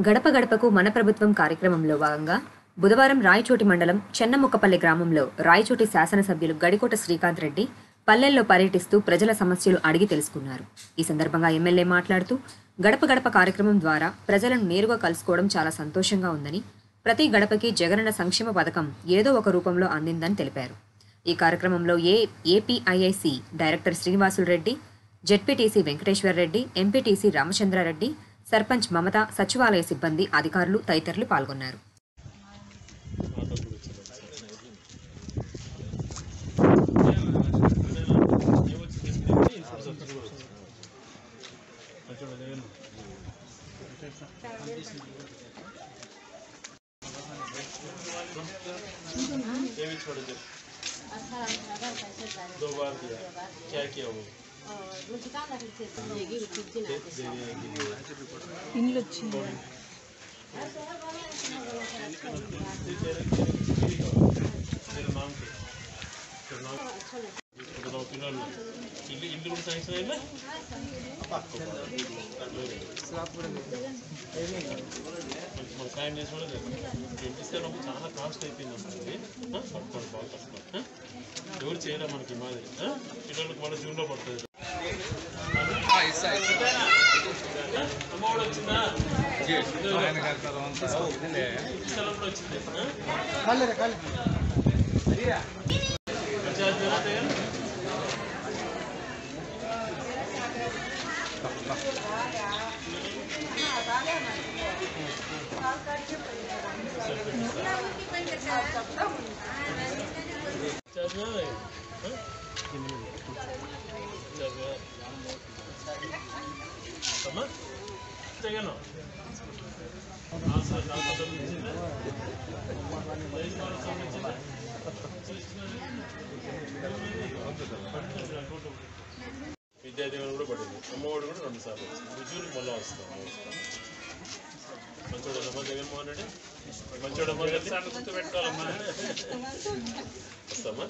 గడప గడపకు మన ప్రభుత్వం కార్యక్రమంలో భాగంగా బుధవారం రాయచోటి మండలం చెన్నముక్కపల్లి గ్రామంలో రాయచోటి శాసనసభ్యులు గడికోట శ్రీకాంత్ రెడ్డి పల్లెల్లో పర్యటిస్తూ ప్రజల సమస్యలు అడిగి తెలుసుకున్నారు ఈ సందర్భంగా ఎమ్మెల్యే మాట్లాడుతూ గడప గడప కార్యక్రమం ద్వారా ప్రజలను నేరుగా కలుసుకోవడం చాలా సంతోషంగా ఉందని ప్రతి గడపకి జగనన్న సంక్షేమ పథకం ఏదో ఒక రూపంలో అందిందని తెలిపారు ఈ కార్యక్రమంలో A APIIC director Srinivasulu Reddy ZPTC Venkateswara Reddy MPTC Ramachandra Reddy sarpanch Mamata సచివాలయ సిబ్బంది అధికారులు తదితరులు పాల్గొన్నారు दो बार दिया क्या किया वो ఇండ్లు వచ్చింది मेरा नाम क्या तेरा नाम बताओ పిల్లలు ఇల్లు ఇల్లు కూడా శాంక్షన్ అయిందా కొంచెం మన సాయం చేసి కూడా లేదు ఇంటిస్తున్నప్పుడు చాలా కాస్ట్ అయిపోయింది అసలు పట్టుకోండి బాగా పట్టుకోండి ఆ? ఎవరు చేయరా మనకి మాదిరి ఆ? పిల్లలకు మళ్ళీ జూన్లో పడుతుంది అమ్మఒడి వచ్చిందా స్థలంలో వచ్చింది ఆ? పంచాయతీ జరుగుతాయా? చదివా? ఆ? చదివా? అమ్మా? జగను. ఆసరా డాక్టర్ ఇచ్చిందా? వయసు వాళ్ళకి సంబంధించిందా? విద్యా దీవెన కూడా పడింది అమ్మఒడి కూడా రెండు సార్లు వచ్చింది రుజువులు మళ్ళీ వస్తాం మంచోడమ్మా జగన్మోహన్ రెడ్డి మంచోడమ్మా సార్లు గుర్తు పెట్టుకోవాలమ్మా వస్తామా